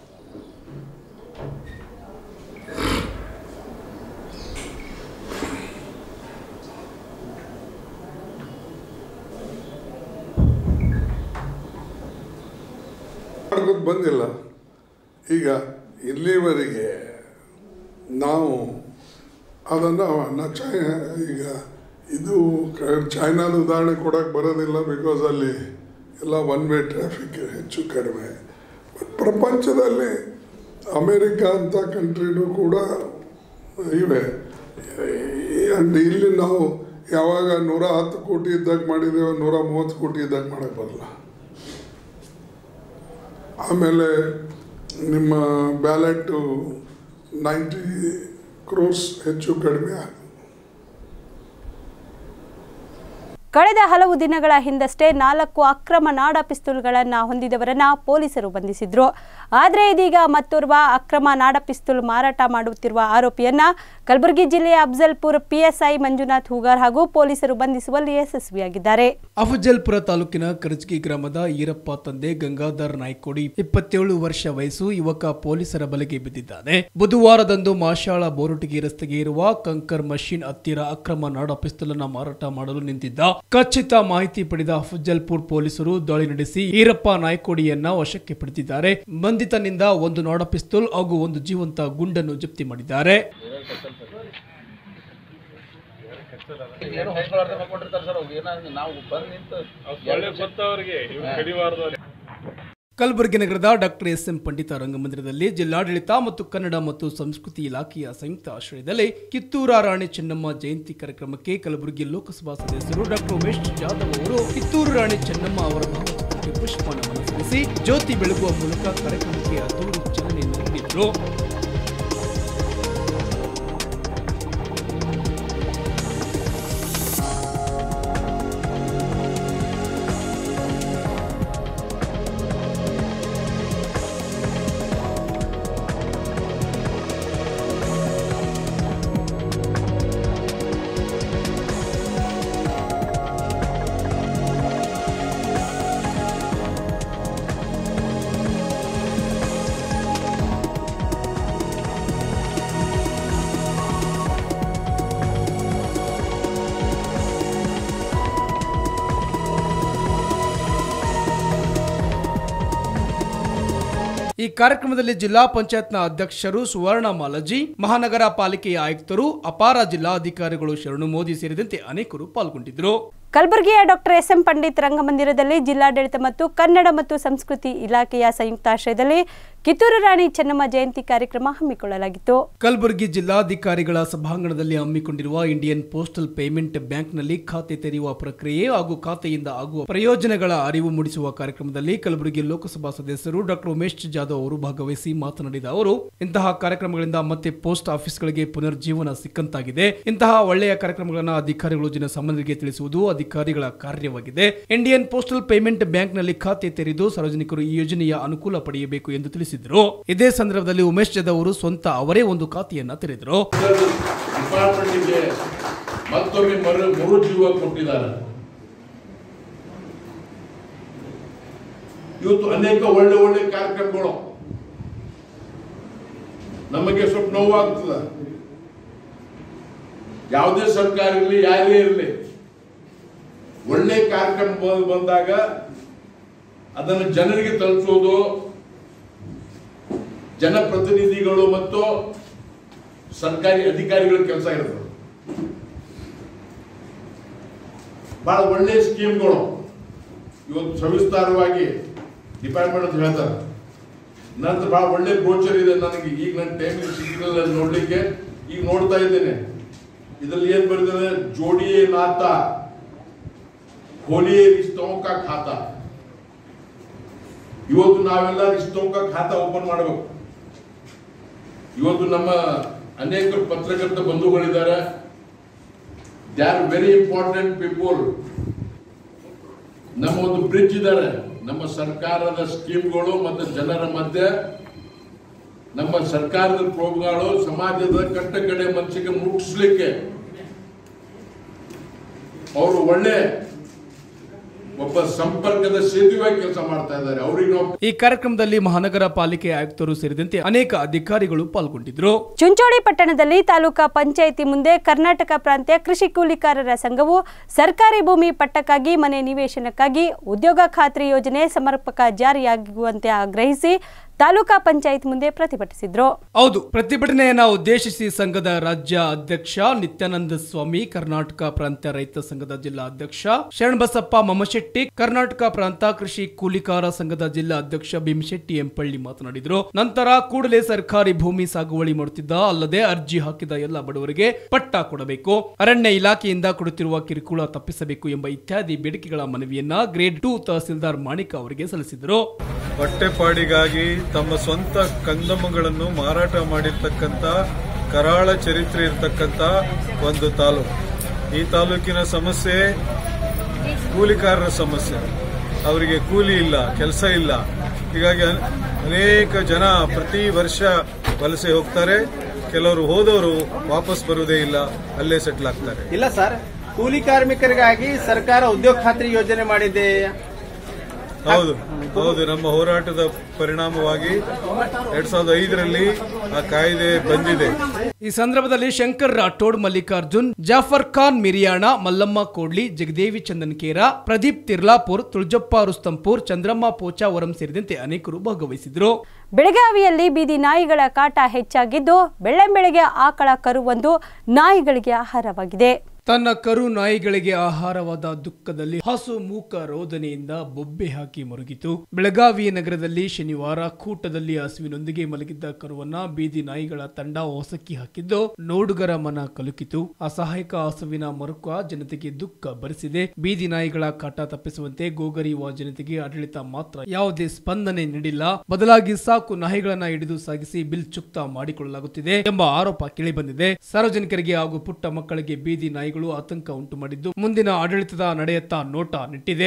ಮಾಡ್ಕೊತ ಬಂದಿಲ್ಲ ಈಗ ಇಲ್ಲಿವರೆಗೆ ನಾವು ಅದನ್ನು ನ ಚೈ ಈಗ ಇದು ಕ- ಚೈನಾದ ಉದಾಹರಣೆ ಕೊಡೋಕ್ಕೆ ಬರೋದಿಲ್ಲ ಬಿಕಾಸ್ ಅಲ್ಲಿ ಎಲ್ಲ ಒನ್ ವೇ ಟ್ರಾಫಿಕ್ ಹೆಚ್ಚು ಕಡಿಮೆ ಬಟ್ ಪ್ರಪಂಚದಲ್ಲಿ ಅಮೇರಿಕ ಅಂತ ಕಂಟ್ರಿನೂ ಕೂಡ ಇವೆ ಅಂಡ್ ಇಲ್ಲಿ ನಾವು ಯಾವಾಗ ನೂರ ಹತ್ತು ಕೋಟಿ ಇದ್ದಾಗ ಮಾಡಿದ್ದೇವೆ ನೂರ ಮೂವತ್ತು ಕೋಟಿ ಇದ್ದಾಗ ಮಾಡೋಕ್ಕೆ ಬರಲ್ಲ ಆಮೇಲೆ ನಿಮ್ಮ ಬ್ಯಾಲೆಟು ನೈಂಟಿ ಕ್ರೋರ್ಸ್ ಹೆಚ್ಚು ಕಡಿಮೆ ಆಗುತ್ತೆ ಕಳೆದ ಹಲವು ದಿನಗಳ ಹಿಂದಷ್ಟೇ ನಾಲ್ಕು ಅಕ್ರಮ ನಾಡ ಪಿಸ್ತೂಲ್ಗಳನ್ನು ಹೊಂದಿದವರನ್ನ ಪೊಲೀಸರು ಬಂಧಿಸಿದ್ರು ಆದರೆ ಇದೀಗ ಮತ್ತೋರ್ವ ಅಕ್ರಮ ನಾಡ ಪಿಸ್ತೂಲ್ ಮಾರಾಟ ಮಾಡುತ್ತಿರುವ ಆರೋಪಿಯನ್ನ ಕಲಬುರಗಿ ಜಿಲ್ಲೆಯ ಅಫ್ಜಲ್ಪುರ್ ಪಿಎಸ್ಐ ಮಂಜುನಾಥ್ ಹೂಗಾರ್ ಹಾಗೂ ಪೊಲೀಸರು ಬಂಧಿಸುವಲ್ಲಿ ಯಶಸ್ವಿಯಾಗಿದ್ದಾರೆ ಅಫಜಲ್ಪುರ ತಾಲೂಕಿನ ಕರಜಗಿ ಗ್ರಾಮದ ಈರಪ್ಪ ತಂದೆ ಗಂಗಾಧರ್ ನಾಯ್ಕೋಡಿ ಇಪ್ಪತ್ತೇಳು ವರ್ಷ ವಯಸ್ಸು ಯುವಕ ಪೊಲೀಸರ ಬಲೆಗೆ ಬಿದ್ದಿದ್ದಾನೆ ಬುಧವಾರದಂದು ಮಾಶಾಳ ಬೋರುಟಿಗೆ ರಸ್ತೆಗೆ ಇರುವ ಕಂಕರ್ ಮಷೀನ್ ಹತ್ತಿರ ಅಕ್ರಮ ನಾಡ ಪಿಸ್ತೂಲನ್ನ ಮಾರಾಟ ಮಾಡಲು ನಿಂತಿದ್ದ ಖಚಿತ ಮಾಹಿತಿ ಪಡೆದ ಅಫಜಲ್ಪುರ್ ಪೊಲೀಸರು ದಾಳಿ ನಡೆಸಿ ಈರಪ್ಪ ನಾಯ್ಕೋಡಿಯನ್ನ ವಶಕ್ಕೆ ಪಡೆದಿದ್ದಾರೆ ಬಂಧಿತನಿಂದ ಒಂದು ನಾಡ ಪಿಸ್ತೂಲ್ ಹಾಗೂ ಒಂದು ಜೀವಂತ ಗುಂಡನ್ನು ಜಪ್ತಿ ಮಾಡಿದ್ದಾರೆ ಕಲಬುರಗಿ ನಗರದ ಡಾಕ್ಟರ್ ಎಸ್ ಎಂ ಪಂಡಿತ ರಂಗಮಂದಿರದಲ್ಲಿ ಜಿಲ್ಲಾಡಳಿತ ಮತ್ತು ಕನ್ನಡ ಮತ್ತು ಸಂಸ್ಕೃತಿ ಇಲಾಖೆಯ ಸಂಯುಕ್ತ ಆಶ್ರಯದಲ್ಲಿ ಕಿತ್ತೂರ ರಾಣಿ ಚೆನ್ನಮ್ಮ ಜಯಂತಿ ಕಾರ್ಯಕ್ರಮಕ್ಕೆ ಕಲಬುರಗಿ ಲೋಕಸಭಾ ಸದಸ್ಯರು ಡಾಕ್ಟರ್ ಉಮೇಶ್ ಜಾಧವ್ ಅವರು ಕಿತ್ತೂರು ರಾಣಿ ಚೆನ್ನಮ್ಮ ಅವರ ಭಾವಚಿತ್ರಕ್ಕೆ ಪುಷ್ಪ ನಮನ ಸಲ್ಲಿಸಿ ಜ್ಯೋತಿ ಬೆಳಗುವ ಮೂಲಕ ಕಾರ್ಯಕ್ರಮಕ್ಕೆ ಅದ್ದೂರಿ ಚಾಲನೆ ನೀಡಿದರು ಈ ಕಾರ್ಯಕ್ರಮದಲ್ಲಿ ಜಿಲ್ಲಾ ಪಂಚಾಯತ್ನ ಅಧ್ಯಕ್ಷರು ಸುವರ್ಣ ಮಾಲಜಿ ಮಹಾನಗರ ಪಾಲಿಕೆಯ ಆಯುಕ್ತರು ಅಪಾರ ಜಿಲ್ಲಾಧಿಕಾರಿಗಳು ಶರಣು ಮೋದಿ ಸೇರಿದಂತೆ ಅನೇಕರು ಪಾಲ್ಗೊಂಡಿದ್ದರು ಕಲಬುರಗಿಯ ಡಾಕ್ಟರ್ ಎಸ್ ಎಂ ಪಂಡಿತ್ ರಂಗಮಂದಿರದಲ್ಲಿ ಜಿಲ್ಲಾಡಳಿತ ಮತ್ತು ಕನ್ನಡ ಮತ್ತು ಸಂಸ್ಕೃತಿ ಇಲಾಖೆಯ ಸಂಯುಕ್ತಾಶ್ರಯದಲ್ಲಿ ಕಿತ್ತೂರು ರಾಣಿ ಚೆನ್ನಮ್ಮ ಜಯಂತಿ ಕಾರ್ಯಕ್ರಮ ಹಮ್ಮಿಕೊಳ್ಳಲಾಗಿತ್ತು ಕಲಬುರಗಿ ಜಿಲ್ಲಾಧಿಕಾರಿಗಳ ಸಭಾಂಗಣದಲ್ಲಿ ಹಮ್ಮಿಕೊಂಡಿರುವ ಇಂಡಿಯನ್ ಪೋಸ್ಟಲ್ ಪೇಮೆಂಟ್ ಬ್ಯಾಂಕ್ನಲ್ಲಿ ಖಾತೆ ತೆರೆಯುವ ಪ್ರಕ್ರಿಯೆ ಹಾಗೂ ಖಾತೆಯಿಂದ ಆಗುವ ಪ್ರಯೋಜನಗಳ ಅರಿವು ಮೂಡಿಸುವ ಕಾರ್ಯಕ್ರಮದಲ್ಲಿ ಕಲಬುರಗಿ ಲೋಕಸಭಾ ಸದಸ್ಯರು ಡಾಕ್ಟರ್ ಉಮೇಶ್ ಜಾಧವ್ ಅವರು ಭಾಗವಹಿಸಿ ಮಾತನಾಡಿದ ಅವರು ಇಂತಹ ಕಾರ್ಯಕ್ರಮಗಳಿಂದ ಮತ್ತೆ ಪೋಸ್ಟ್ ಆಫೀಸ್ಗಳಿಗೆ ಪುನರ್ಜೀವನ ಸಿಕ್ಕಂತಾಗಿದೆ ಇಂತಹ ಒಳ್ಳೆಯ ಕಾರ್ಯಕ್ರಮಗಳನ್ನು ಅಧಿಕಾರಿಗಳು ಜನಸಾಮಾನ್ಯರಿಗೆ ತಿಳಿಸುವುದು ಅಧಿಕಾರಿಗಳ ಕಾರ್ಯವಾಗಿದೆ ಇಂಡಿಯನ್ ಪೋಸ್ಟಲ್ ಪೇಮೆಂಟ್ ಬ್ಯಾಂಕ್ನಲ್ಲಿ ಖಾತೆ ತೆರೆದು ಸಾರ್ವಜನಿಕರು ಈ ಯೋಜನೆಯ ಅನುಕೂಲ ಪಡೆಯಬೇಕು ಎಂದು ತಿಳಿಸಿದರು ಇದೇ ಸಂದರ್ಭದಲ್ಲಿ ಉಮೇಶ್ ಜಾಧವ್ ಅವರು ಸ್ವಂತ ಅವರೇ ಒಂದು ಖಾತೆಯನ್ನ ತೆರೆದರು ಡಿಪಾರ್ಟ್ಮೆಂಟ್ಗೆ ಮತ್ತೊಮ್ಮೆ ಮರು ಮರು ಜೀವ ಕೊಟ್ಟಿದ್ದಾರೆ ಇವತ್ತು ಅನೇಕ ಒಳ್ಳೆ ಒಳ್ಳೆ ಕಾರ್ಯಕ್ರಮಗಳು ನಮಗೆ ಸ್ವಲ್ಪ ನೋವಾಗ್ತದ ಯಾವುದೇ ಸರ್ಕಾರ ಇರಲಿ ಯಾರೇ ಇರಲಿ ಒಳ್ಳೆ ಕಾರ್ಯಕ್ರಮ ಬ- ಬಂದಾಗ ಅದನ್ನು ಜನರಿಗೆ ತಲುಪಿಸೋದು ಜನಪ್ರತಿನಿಧಿಗಳು ಮತ್ತು ಸರ್ಕಾರಿ ಅಧಿಕಾರಿಗಳ ಕೆಲಸ ಇರ್ತದೆ ಬಹಳ ಒಳ್ಳೆ ಸ್ಕೀಮ್ಗಳು ಇವತ್ತು ಸವಿಸ್ತಾರವಾಗಿ ಡಿಪಾರ್ಟ್ಮೆಂಟ್ ಅಂತ ಹೇಳ್ತಾರೆ ನಂತರ ಬಹಳ ಒಳ್ಳೆ ಬ್ರೋಚರ್ ಇದೆ ನನಗೆ ಈಗ ನನ್ನ ಟೈಮ್ ಸಿಗ್ಲಿಲ್ಲ ನೋಡ್ಲಿಕ್ಕೆ ಈಗ ನೋಡ್ತಾ ಇದ್ದೇನೆ ಇದರಲ್ಲಿ ಏನ್ ಬರೆದಿದೆ ಜೋಡಿಯೇ ನಾತ ಹೋಲಿಯೇ ರಿಶ್ತೋಂ ಕಾ ಖಾತಾ ಇವತ್ತು ನಾವೆಲ್ಲ ರಿಶ್ತೋಂ ಕಾ ಖಾತಾ ಓಪನ್ ಮಾಡಬೇಕು ಇವತ್ತು ನಮ್ಮ ಅನೇಕ ಪತ್ರಕರ್ತ ಬಂಧುಗಳಿದ್ದಾರೆ they are very important people ನಮ್ಮ ಒಂದು ಬ್ರಿಡ್ಜ್ ಇದ್ದಾರೆ ನಮ್ಮ ಸರ್ಕಾರದ ಸ್ಕೀಮ್ಗಳು ಮತ್ತು ಜನರ ಮಧ್ಯೆ ನಮ್ಮ ಸರ್ಕಾರದ ಪ್ರೋಗ್ರಾಮ್ಗಳು ಸಮಾಜದ ಕಟ್ಟ ಕಡೆ ಮನಸ್ಸಿಗೆ ಮುಟ್ಟಿಸ್ಲಿಕ್ಕೆ ಅವರು ಒಳ್ಳೆ ಒಬ್ಬ ಸಂಪರ್ಕದ ಸೇತುವೆ ಕೆಲಸ ಮಾಡ್ತಾ ಇದ್ದಾರೆ ಅವ್ರಿಗೆ ನಾವು ಈ ಕಾರ್ಯಕ್ರಮದಲ್ಲಿ ಮಹಾನಗರ ಪಾಲಿಕೆ ಆಯುಕ್ತರು ಸೇರಿದಂತೆ ಅನೇಕ ಅಧಿಕಾರಿಗಳು ಪಾಲ್ಗೊಂಡಿದ್ದರು ಚುಂಚೋಳಿ ಪಟ್ಟಣದಲ್ಲಿ ತಾಲೂಕಾ ಪಂಚಾಯಿತಿ ಮುಂದೆ ಕರ್ನಾಟಕ ಪ್ರಾಂತ್ಯ ಕೃಷಿ ಕೂಲಿಕಾರರ ಸಂಘವು ಸರ್ಕಾರಿ ಭೂಮಿ ಪಟ್ಟಕ್ಕಾಗಿ ಮನೆ ನಿವೇಶನಕ್ಕಾಗಿ ಉದ್ಯೋಗ ಖಾತ್ರಿ ಯೋಜನೆ ಸಮರ್ಪಕ ಜಾರಿಯಾಗುವಂತೆ ಆಗ್ರಹಿಸಿ ತಾಲೂಕಾ ಪಂಚಾಯತ್ ಮುಂದೆ ಪ್ರತಿಭಟಿಸಿದ್ರು ಹೌದು ಪ್ರತಿಭಟನೆಯನ್ನ ಉದ್ದೇಶಿಸಿ ಸಂಘದ ರಾಜ್ಯ ಅಧ್ಯಕ್ಷ ನಿತ್ಯಾನಂದ ಸ್ವಾಮಿ ಕರ್ನಾಟಕ ಪ್ರಾಂತ್ಯ ರೈತ ಸಂಘದ ಜಿಲ್ಲಾ ಅಧ್ಯಕ್ಷ ಶರಣಬಸಪ್ಪ ಮಮಶೆಟ್ಟಿ ಕರ್ನಾಟಕ ಪ್ರಾಂತ ಕೃಷಿ ಕೂಲಿಕಾರ ಸಂಘದ ಜಿಲ್ಲಾ ಅಧ್ಯಕ್ಷ ಭೀಮಶೆಟ್ಟಿ ಎಂಪಳ್ಳಿ ಮಾತನಾಡಿದರು ನಂತರ ಕೂಡಲೇ ಸರ್ಕಾರಿ ಭೂಮಿ ಸಾಗುವಳಿ ಮಾಡುತ್ತಿದ್ದ ಅಲ್ಲದೆ ಅರ್ಜಿ ಹಾಕಿದ ಎಲ್ಲ ಬಡವರಿಗೆ ಪಟ್ಟ ಕೊಡಬೇಕು ಅರಣ್ಯ ಇಲಾಖೆಯಿಂದ ಕೊಡುತ್ತಿರುವ ಕಿರುಕುಳ ತಪ್ಪಿಸಬೇಕು ಎಂಬ ಇತ್ಯಾದಿ ಬೇಡಿಕೆಗಳ ಮನವಿಯನ್ನ ಗ್ರೇಡ್ ಟೂ ತಹಸೀಲ್ದಾರ್ ಮಾಣಿಕ ಅವರಿಗೆ ಸಲ್ಲಿಸಿದರು ಹೊಟ್ಟೆಪಾಡಿಗಾಗಿ ತಮ್ಮ ಸ್ವಂತ ಕಂದಮ್ಮಗಳನ್ನು ಮಾರಾಟ ಮಾಡಿರ್ತಕ್ಕಂಥ ಕರಾಳ ಚರಿತ್ರೆ ಇರತಕ್ಕಂಥ ಒಂದು ತಾಲೂಕು ಈ ತಾಲೂಕಿನ ಸಮಸ್ಯೆ ಕೂಲಿಕಾರರ ಸಮಸ್ಯೆ ಅವರಿಗೆ ಕೂಲಿ ಇಲ್ಲ ಕೆಲಸ ಇಲ್ಲ ಹೀಗಾಗಿ ಅನ್- ಅನೇಕ ಜನ ಪ್ರತಿ ವರ್ಷ ವಲಸೆ ಹೋಗ್ತಾರೆ ಕೆಲವರು ಹೋದವರು ವಾಪಸ್ ಬರುವುದೇ ಇಲ್ಲ ಅಲ್ಲೇ ಸೆಟ್ಲ್ ಆಗ್ತಾರೆ ಇಲ್ಲ ಸರ್ ಕೂಲಿ ಕಾರ್ಮಿಕರಿಗಾಗಿ ಸರ್ಕಾರ ಉದ್ಯೋಗ ಖಾತ್ರಿ ಯೋಜನೆ ಮಾಡಿದೆ ಹೌದು ಹೌದು ನಮ್ಮ ಹೋರಾಟದ ಪರಿಣಾಮವಾಗಿ ಎರಡ್ ಸಾವಿರದ ಐದರಲ್ಲಿ ಆ ಕಾಯ್ದೆ ಬಂದಿದೆ ಈ ಸಂದರ್ಭದಲ್ಲಿ ಶಂಕರ್ ರಾಠೋಡ್ ಮಲ್ಲಿಕಾರ್ಜುನ್ ಜಾಫರ್ ಖಾನ್ ಮಿರಿಯಾಣ ಮಲ್ಲಮ್ಮ ಕೋಡ್ಲಿ ಜಗದೇವಿ ಚಂದನ್ಕೇರ ಪ್ರದೀಪ್ ತಿರ್ಲಾಪುರ್ ತುಳಜಪ್ಪ ರುಸ್ತಂಪುರ್ ಚಂದ್ರಮ್ಮ ಪೋಚಾವರಂ ಸೇರಿದಂತೆ ಅನೇಕರು ಭಾಗವಹಿಸಿದ್ರು ಬೆಳಗಾವಿಯಲ್ಲಿ ಬೀದಿ ನಾಯಿಗಳ ಕಾಟ ಹೆಚ್ಚಾಗಿದ್ದು ಬೆಳ್ಳಂಬೆಳಗ್ಗೆ ಆಕಳ ಕರುವೊಂದು ನಾಯಿಗಳಿಗೆ ಆಹಾರವಾಗಿದೆ ತನ್ನ ಕರು ನಾಯಿಗಳಿಗೆ ಆಹಾರವಾದ ದುಃಖದಲ್ಲಿ ಹಸು ಮೂಕ ರೋದನೆಯಿಂದ ಬೊಬ್ಬೆ ಹಾಕಿ ಮರುಗಿತು ಬೆಳಗಾವಿ ನಗರದಲ್ಲಿ ಶನಿವಾರ ಕೂಟದಲ್ಲಿ ಹಸುವಿನೊಂದಿಗೆ ಮಲಗಿದ್ದ ಕರುವನ್ನ ಬೀದಿ ನಾಯಿಗಳ ತಂಡ ಹೊಸಕ್ಕಿ ಹಾಕಿದ್ದು ನೋಡುಗರ ಮನ ಕಲುಕಿತು ಅಸಹಾಯಕ ಹಸುವಿನ ಮರುಕ ಜನತೆಗೆ ದುಃಖ ಭರಿಸಿದೆ ಬೀದಿ ನಾಯಿಗಳ ಕಾಟ ತಪ್ಪಿಸುವಂತೆ ಗೋಗರಿಯುವ ಜನತೆಗೆ ಆಡಳಿತ ಮಾತ್ರ ಯಾವುದೇ ಸ್ಪಂದನೆ ನೀಡಿಲ್ಲ ಬದಲಾಗಿ ಸಾಕು ನಾಯಿಗಳನ್ನ ಹಿಡಿದು ಸಾಗಿಸಿ ಬಿಲ್ ಚುಕ್ತ ಮಾಡಿಕೊಳ್ಳಲಾಗುತ್ತಿದೆ ಎಂಬ ಆರೋಪ ಕೇಳಿಬಂದಿದೆ ಸಾರ್ವಜನಿಕರಿಗೆ ಹಾಗೂ ಪುಟ್ಟ ಮಕ್ಕಳಿಗೆ ಬೀದಿ ನಾಯಿಗಳು ಆತಂಕ ಉಂಟು ಮಾಡಿದ್ದು ಮುಂದಿನ ಆಡಳಿತದ ನಡೆಯತ್ತ ನೋಟ ನೆಟ್ಟಿದೆ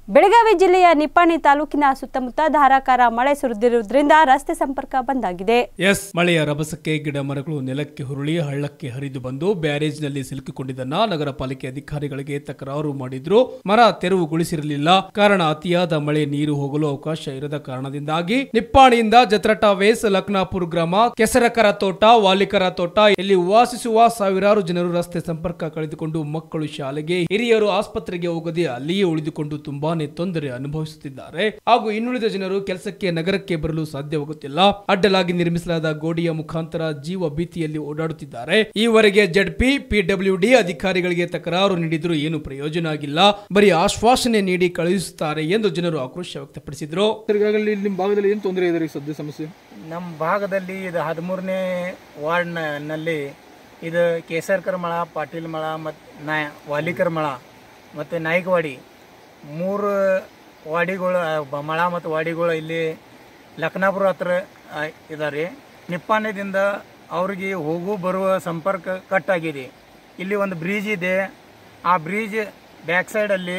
ಬೆಳಗಾವಿ ಜಿಲ್ಲೆಯ ನಿಪ್ಪಾಣಿ ತಾಲೂಕಿನ ಸುತ್ತಮುತ್ತ ಧಾರಾಕಾರ ಮಳೆ ಸುರಿದಿರುವುದರಿಂದ ರಸ್ತೆ ಸಂಪರ್ಕ ಬಂದಾಗಿದೆ ಎಸ್ ಮಳೆಯ ರಭಸಕ್ಕೆ ಗಿಡ ಮರಗಳು ನೆಲಕ್ಕೆ ಹುರುಳಿ ಹಳ್ಳಕ್ಕೆ ಹರಿದು ಬಂದು ಬ್ಯಾರೇಜ್ನಲ್ಲಿ ಸಿಲುಕಿಕೊಂಡಿದ್ದನ್ನ ನಗರ ಪಾಲಿಕೆ ಅಧಿಕಾರಿಗಳಿಗೆ ತಕರಾರು ಮಾಡಿದ್ರು ಮರ ತೆರವುಗೊಳಿಸಿರಲಿಲ್ಲ ಕಾರಣ ಅತಿಯಾದ ಮಳೆ ನೀರು ಹೋಗಲು ಅವಕಾಶ ಇರದ ಕಾರಣದಿಂದಾಗಿ ನಿಪ್ಪಾಣಿಯಿಂದ ಜತ್ರಟ ವೇಸ್ ಲಕ್ನಾಪುರ್ ಗ್ರಾಮ ಕೆಸರಕರ ತೋಟ ವಾಲಿಕರ ತೋಟ ಇಲ್ಲಿ ವಾಸಿಸುವ ಸಾವಿರಾರು ಜನರು ರಸ್ತೆ ಸಂಪರ್ಕ ಕಳೆದುಕೊಂಡು ಮಕ್ಕಳು ಶಾಲೆಗೆ ಹಿರಿಯರು ಆಸ್ಪತ್ರೆಗೆ ಹೋಗದೆ ಅಲ್ಲಿಯೇ ಉಳಿದುಕೊಂಡು ತುಂಬಾನೇ ತೊಂದರೆ ಅನುಭವಿಸುತ್ತಿದ್ದಾರೆ ಹಾಗೂ ಇನ್ನುಳಿದ ಜನರು ಕೆಲಸಕ್ಕೆ ನಗರಕ್ಕೆ ಬರಲು ಸಾಧ್ಯವಾಗುತ್ತಿಲ್ಲ ಅಡ್ಡಲಾಗಿ ನಿರ್ಮಿಸಲಾದ ಗೋಡೆಯ ಮುಖಾಂತರ ಜೀವ ಭೀತಿಯಲ್ಲಿ ಓಡಾಡುತ್ತಿದ್ದಾರೆ ಈವರೆಗೆ ಜಡ್ಪಿ ಪಿಡಬ್ಲ್ಯೂಡಿ ಅಧಿಕಾರಿಗಳಿಗೆ ತಕರಾರು ನೀಡಿದ್ರು ಏನು ಪ್ರಯೋಜನ ಆಗಿಲ್ಲ ಬರೀ ಆಶ್ವಾಸನೆ ನೀಡಿ ಕಳುಹಿಸುತ್ತಾರೆ ಎಂದು ಜನರು ಆಕ್ರೋಶ ವ್ಯಕ್ತಪಡಿಸಿದ್ರು ಈಗಾಗಲೇ ನಿಮ್ಮ ಭಾಗದಲ್ಲಿ ಏನು ತೊಂದರೆ ಇದೆ ರೀ ಸದ್ಯ ಸಮಸ್ಯೆ ನಮ್ಮ ಭಾಗದಲ್ಲಿ ಇದು ಹದಿಮೂರನೇ ವಾರ್ಡ್ನಲ್ಲಿ ಇದು ಕೇಸರ್ಕರ್ ಮಳ ಪಾಟೀಲ್ ಮಳ ಮತ್ತು ನಾಯ ವಾಲಿಕರ್ ಮಳ ಮತ್ತು ನಾಯ್ಕವಾಡಿ ಮೂರು ವಾಡಿಗಳು ಆ, ಬ- ಮಳ ಮತ್ತು ವಾಡಿಗಳು ಇಲ್ಲಿ ಲಕ್ನಾಪುರ ಹತ್ರ ಇದ್ದಾರೆ ನಿಪ್ಪಾಣದಿಂದ ಅವ್ರಿಗೆ ಹೋಗು ಬರುವ ಸಂಪರ್ಕ ಕಟ್ ಆಗಿದೆ ಇಲ್ಲಿ ಒಂದು ಬ್ರಿಡ್ಜ್ ಇದೆ ಆ ಬ್ರಿಡ್ಜ್ ಬ್ಯಾಕ್ ಸೈಡಲ್ಲಿ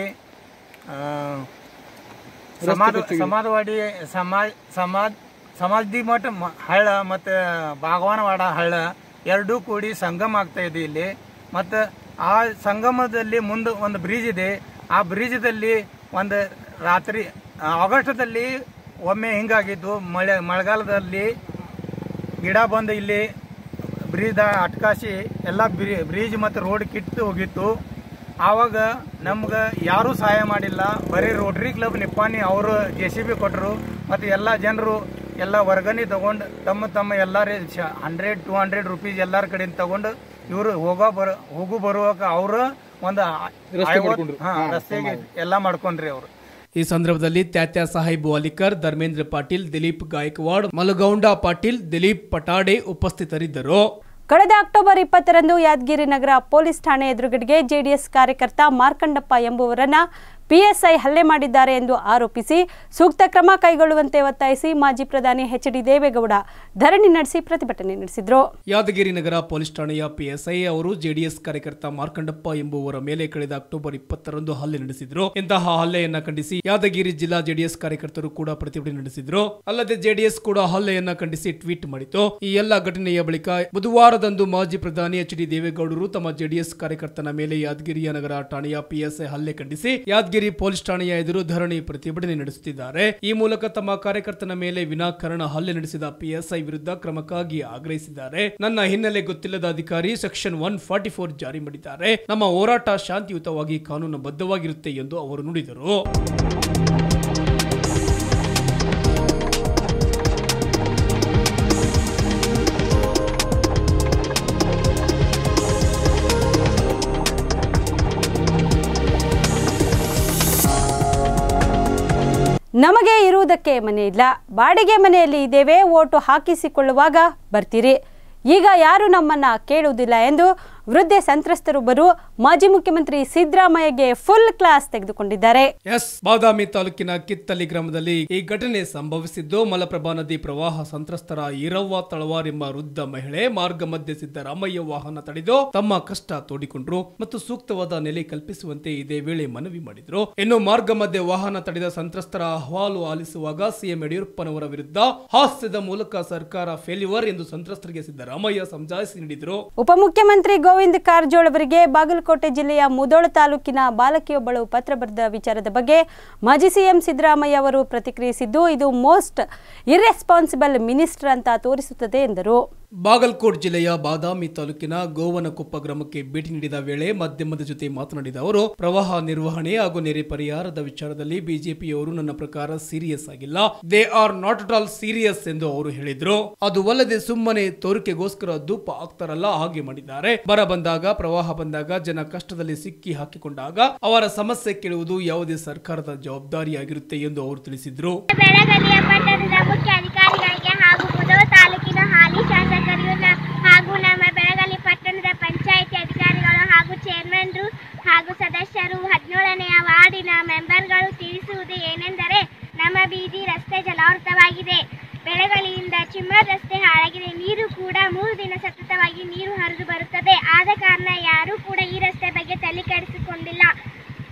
ಸಮಾಧ ಸಮಾಧವಾಡಿ ಸಮಾಜ್ ಸಮಾಜ್ ಸಮಾಧಿ ಮಠ ಮ- ಹಳ್ಳ ಮತ್ತು ಬಾಗವಾನವಾಡ ಹಳ್ಳ ಎರಡೂ ಕೂಡಿ ಸಂಗಮ ಆಗ್ತಾ ಇದೆ ಇಲ್ಲಿ ಮತ್ತು ಆ ಸಂಗಮದಲ್ಲಿ ಮುಂದೆ ಒಂದು ಬ್ರಿಡ್ಜ್ ಇದೆ ಆ ಬ್ರಿಡ್ಜ್ದಲ್ಲಿ ಒಂದು ರಾತ್ರಿ ಆ, ಆಗಸ್ಟದಲ್ಲಿ ಒಮ್ಮೆ ಹಿಂಗಾಗಿದ್ದು ಮಳೆ ಮಳೆಗಾಲದಲ್ಲಿ ಗಿಡ ಬಂದು ಇಲ್ಲಿ ಬ್ರಿಜ್ ಅಟ್ಕಾಸಿ ಎಲ್ಲ ಬ್ರಿಡ್ಜ್ ಮತ್ತು ರೋಡ್ ಕಿತ್ತು ಹೋಗಿತ್ತು ಆವಾಗ ನಮ್ಗೆ ಯಾರೂ ಸಹಾಯ ಮಾಡಿಲ್ಲ ಬರೀ ರೋಟರಿ ಕ್ಲಬ್ ನಿಪ್ಪಾಣಿ ಅವರು ಜೆ ಸಿ ಬಿ ಕೊಟ್ಟರು ಮತ್ತು ಎಲ್ಲ ಜನರು ಎಲ್ಲ ವರ್ಗನಿ ತಗೊಂಡು ತಮ್ಮ ತಮ್ಮ ಎಲ್ಲಾರೇ ಹಂಡ್ರೆಡ್ ಟು ಹಂಡ್ರೆಡ್ ರುಪೀಸ್ ಎಲ್ಲರ ಕಡೆಯಿಂದ ತಗೊಂಡು ಇವರು ಹೋಗೋ ಬರೋ ಹೋಗು ಬರುವಾಗ ಅವರು ಒಂದು ಐವತ್ತು- ಹಾ ರಸ್ತೆಗೆ ಎಲ್ಲ ಮಾಡ್ಕೊಂಡ್ರಿ ಅವರು ಈ ಸಂದರ್ಭದಲ್ಲಿ ತ್ಯಾತ್ಯಾ ಸಾಹಿಬ್ ವಾಲಿಕರ್ ಧರ್ಮೇಂದ್ರ ಪಾಟೀಲ್ ದಿಲೀಪ್ ಗಾಯಕ್ವಾಡ್ ಮಲಗೌಂಡ ಪಾಟೀಲ್ ದಿಲೀಪ್ ಪಟಾಡೆ ಉಪಸ್ಥಿತರಿದ್ದರು ಕಳೆದ ಅಕ್ಟೋಬರ್ ಇಪ್ಪತ್ತರಂದು ಯಾದಗಿರಿ ನಗರ ಪೊಲೀಸ್ ಠಾಣೆ ಎದುರುಗಡೆಗೆ ಜೆಡಿಎಸ್ ಕಾರ್ಯಕರ್ತ ಮಾರ್ಕಂಡಪ್ಪ ಎಂಬುವರನ್ನ ಪಿಎಸ್ಐ ಹಲ್ಲೆ ಮಾಡಿದ್ದಾರೆ ಎಂದು ಆರೋಪಿಸಿ ಸೂಕ್ತ ಕ್ರಮ ಕೈಗೊಳ್ಳುವಂತೆ ಒತ್ತಾಯಿಸಿ ಮಾಜಿ ಪ್ರಧಾನಿ ಎಚ್ ಡಿ ದೇವೇಗೌಡ ಧರಣಿ ನಡೆಸಿ ಪ್ರತಿಭಟನೆ ನಡೆಸಿದರು ಯಾದಗಿರಿ ನಗರ ಪೊಲೀಸ್ ಠಾಣೆಯ ಪಿಎಸ್ಐ ಅವರು ಜೆಡಿಎಸ್ ಕಾರ್ಯಕರ್ತ ಮಾರ್ಕಂಡಪ್ಪ ಎಂಬುವರ ಮೇಲೆ ಕಳೆದ ಅಕ್ಟೋಬರ್ ಇಪ್ಪತ್ತರಂದು ಹಲ್ಲೆ ನಡೆಸಿದ್ರು ಇಂತಹ ಹಲ್ಲೆಯನ್ನ ಖಂಡಿಸಿ ಯಾದಗಿರಿ ಜಿಲ್ಲಾ ಜೆಡಿಎಸ್ ಕಾರ್ಯಕರ್ತರು ಕೂಡ ಪ್ರತಿಭಟನೆ ನಡೆಸಿದ್ರು ಅಲ್ಲದೆ ಜೆಡಿಎಸ್ ಕೂಡ ಹಲ್ಲೆಯನ್ನ ಖಂಡಿಸಿ ಟ್ವೀಟ್ ಮಾಡಿತು ಈ ಎಲ್ಲ ಘಟನೆಯ ಬಳಿಕ ಬುಧವಾರದಂದು ಮಾಜಿ ಪ್ರಧಾನಿ ಎಚ್ ಡಿ ದೇವೇಗೌಡರು ತಮ್ಮ ಜೆಡಿಎಸ್ ಕಾರ್ಯಕರ್ತನ ಮೇಲೆ ಯಾದಗಿರಿಯ ನಗರ ಠಾಣೆಯ ಪಿಎಸ್ಐ ಹಲ್ಲೆ ಖಂಡಿಸಿ ಯಾದಗಿರಿ ಪೊಲೀಸ್ ಠಾಣೆಯ ಎದುರು ಧರಣಿ ಪ್ರತಿಭಟನೆ ನಡೆಸುತ್ತಿದ್ದಾರೆ ಈ ಮೂಲಕ ತಮ್ಮ ಕಾರ್ಯಕರ್ತನ ಮೇಲೆ ವಿನಾಕಾರಣ ಹಲ್ಲೆ ನಡೆಸಿದ ಪಿಎಸ್ಐ ವಿರುದ್ಧ ಕ್ರಮಕ್ಕಾಗಿ ಆಗ್ರಹಿಸಿದ್ದಾರೆ ನನ್ನ ಹಿನ್ನೆಲೆ ಗೊತ್ತಿಲ್ಲದ ಅಧಿಕಾರಿ ಸೆಕ್ಷನ್ ಒನ್ ಫಾರ್ಟಿ ಫೋರ್ ಜಾರಿ ಮಾಡಿದ್ದಾರೆ ನಮ್ಮ ಹೋರಾಟ ಶಾಂತಿಯುತವಾಗಿ ಕಾನೂನು ಬದ್ಧವಾಗಿರುತ್ತೆ ಎಂದು ಅವರು ನುಡಿದರು ನಮಗೆ ಇರುವುದಕ್ಕೆ ಮನೆ ಇಲ್ಲ ಬಾಡಿಗೆ ಮನೆಯಲ್ಲಿ ಇದ್ದೇವೆ ಓಟು ಹಾಕಿಸಿಕೊಳ್ಳುವಾಗ ಬರ್ತೀರಿ ಈಗ ಯಾರು ನಮ್ಮನ್ನ ಕೇಳುವುದಿಲ್ಲ ಎಂದು ವೃದ್ಧೆ ಸಂತ್ರಸ್ತರೊಬ್ಬರು ಮಾಜಿ ಮುಖ್ಯಮಂತ್ರಿ ಸಿದ್ದರಾಮಯ್ಯಗೆ ಫುಲ್ ಕ್ಲಾಸ್ ತೆಗೆದುಕೊಂಡಿದ್ದಾರೆ ಎಸ್ ಬಾದಾಮಿ ತಾಲೂಕಿನ ಕಿತ್ತಲಿ ಗ್ರಾಮದಲ್ಲಿ ಈ ಘಟನೆ ಸಂಭವಿಸಿದ್ದು ಮಲಪ್ರಭಾ ನದಿ ಪ್ರವಾಹ ಸಂತ್ರಸ್ತರ ಈರವ್ವ ತಳವಾರ್ ಎಂಬ ವೃದ್ಧ ಮಹಿಳೆ ಮಾರ್ಗ ಮಧ್ಯೆ ಸಿದ್ದರಾಮಯ್ಯ ವಾಹನ ತಡೆದು ತಮ್ಮ ಕಷ್ಟ ತೋಡಿಕೊಂಡ್ರು ಮತ್ತು ಸೂಕ್ತವಾದ ನೆಲೆ ಕಲ್ಪಿಸುವಂತೆ ಇದೇ ವೇಳೆ ಮನವಿ ಮಾಡಿದ್ರು ಇನ್ನು ಮಾರ್ಗ ಮಧ್ಯೆ ವಾಹನ ತಡೆದ ಸಂತ್ರಸ್ತರ ಅಹವಾಲು ಆಲಿಸುವಾಗ ಸಿಎಂ ಯಡಿಯೂರಪ್ಪನವರ ವಿರುದ್ಧ ಹಾಸ್ಯದ ಮೂಲಕ ಸರ್ಕಾರ ಫೇಲ್ಯೂರ್ ಎಂದು ಸಂತ್ರಸ್ತರಿಗೆ ಸಿದ್ದರಾಮಯ್ಯ ಸಮಜಾಯಿಸಿ ನೀಡಿದ್ರು ಉಪಮುಖ್ಯಮಂತ್ರಿ ಗೋವಿಂದ ಕಾರಜೋಳ ಅವರಿಗೆ ಬಾಗಲಕೋಟೆ ಜಿಲ್ಲೆಯ ಮುದೋಳ ತಾಲೂಕಿನ ಬಾಲಕಿಯೊಬ್ಬಳು ಪತ್ರ ಬರೆದ ವಿಚಾರದ ಬಗ್ಗೆ ಮಾಜಿ ಸಿಎಂ ಸಿದ್ದರಾಮಯ್ಯ ಅವರು ಪ್ರತಿಕ್ರಿಯಿಸಿದ್ದು ಇದು ಮೋಸ್ಟ್ ಇರ್ರೆಸ್ಪಾನ್ಸಿಬಲ್ ಮಿನಿಸ್ಟರ್ ಅಂತ ತೋರಿಸುತ್ತದೆ ಎಂದರು ಬಾಗಲಕೋಟ್ ಜಿಲ್ಲೆಯ ಬಾದಾಮಿ ತಾಲೂಕಿನ ಗೋವನಕೊಪ್ಪ ಗ್ರಾಮಕ್ಕೆ ಭೇಟಿ ನೀಡಿದ ವೇಳೆ ಮಾಧ್ಯಮದ ಜೊತೆ ಮಾತನಾಡಿದ ಅವರು ಪ್ರವಾಹ ನಿರ್ವಹಣೆ ಹಾಗೂ ನೆರೆ ಪರಿಹಾರದ ವಿಚಾರದಲ್ಲಿ ಬಿಜೆಪಿಯವರು ನನ್ನ ಪ್ರಕಾರ ಸೀರಿಯಸ್ ಆಗಿಲ್ಲ they are not at all serious ಎಂದು ಅವರು ಹೇಳಿದ್ರು ಅದು ಅಲ್ಲದೆ ಸುಮ್ಮನೆ ತೋರಿಕೆಗೋಸ್ಕರ ಧೂಪ ಆಗ್ತಾರಲ್ಲ ಹಾಗೆ ಮಾಡಿದ್ದಾರೆ ಬರ ಬಂದಾಗ ಪ್ರವಾಹ ಬಂದಾಗ ಜನ ಕಷ್ಟದಲ್ಲಿ ಸಿಕ್ಕಿ ಹಾಕಿಕೊಂಡಾಗ ಅವರ ಸಮಸ್ಯೆ ಕೇಳುವುದು ಯಾವುದೇ ಸರ್ಕಾರದ ಜವಾಬ್ದಾರಿಯಾಗಿರುತ್ತೆ ಎಂದು ಅವರು ತಿಳಿಸಿದ್ರು ಬೆಳಗಲಿಯ ಪಟ್ಟಣದ ಮುಖ್ಯ ಅಧಿಕಾರಿಗಳಿಗೆ ಹಾಗೂ ಮುದೋ ತಾಲೂಕಿನ ಹಾಲಿ ಶಾಸಕರಿಗೂ ನ- ಹಾಗೂ ನಮ್ಮ ಬೆಳಗಲಿ ಪಟ್ಟಣದ ಪಂಚಾಯಿತಿ ಅಧಿಕಾರಿಗಳು ಹಾಗೂ ಚೇರ್ಮನ್ರು ಹಾಗೂ ಸದಸ್ಯರು ಹದಿನೇಳನೆಯ ವಾರ್ಡಿನ ಮೆಂಬರ್ಗಳು ತಿಳಿಸುವುದು ಏನೆಂದರೆ ನಮ್ಮ ಬೀದಿ ರಸ್ತೆ ಜಲಾವೃತವಾಗಿದೆ ಬೆಳಗಲಿಯಿಂದ ಚಿಮ್ಮರ್ ರಸ್ತೆ ಹಾಳಾಗಿದೆ ನೀರು ಕೂಡ ಮೂರು ದಿನ ಸತತವಾಗಿ ನೀರು ಹರಿದು ಬರುತ್ತದೆ ಆದ ಕಾರಣ ಯಾರೂ ಕೂಡ ಈ ರಸ್ತೆ ಬಗ್ಗೆ ತಲೆ ಕೆಡಿಸಿಕೊಂಡಿಲ್ಲ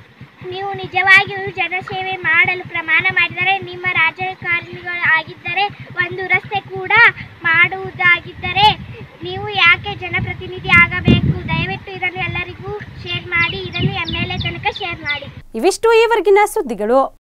ನೀವು ನಿಜವಾಗಿಯೂ ಜನಸೇವೆ ಮಾಡಲು ಪ್ರಮಾಣ ಮಾಡಿದರೆ ನಿಮ್ಮ ರಾಜಕಾರಣಿಗಳು ಆಗಿದ್ದರೆ ಒಂದು ರಸ್ತೆ ಕೂಡ ಮಾಡುವುದಾಗಿದ್ದರೆ ನೀವು ಯಾಕೆ ಜನಪ್ರತಿನಿಧಿ ಆಗಬೇಕು ದಯವಿಟ್ಟು ಇದನ್ನು ಎಲ್ಲರಿಗೂ ಶೇರ್ ಮಾಡಿ ಇದನ್ನು ಎಮ್ ಎಲ್ ಎ ತನಕ ಶೇರ್ ಮಾಡಿ ಇವಿಷ್ಟು ಈವರೆಗಿನ ಸುದ್ದಿಗಳು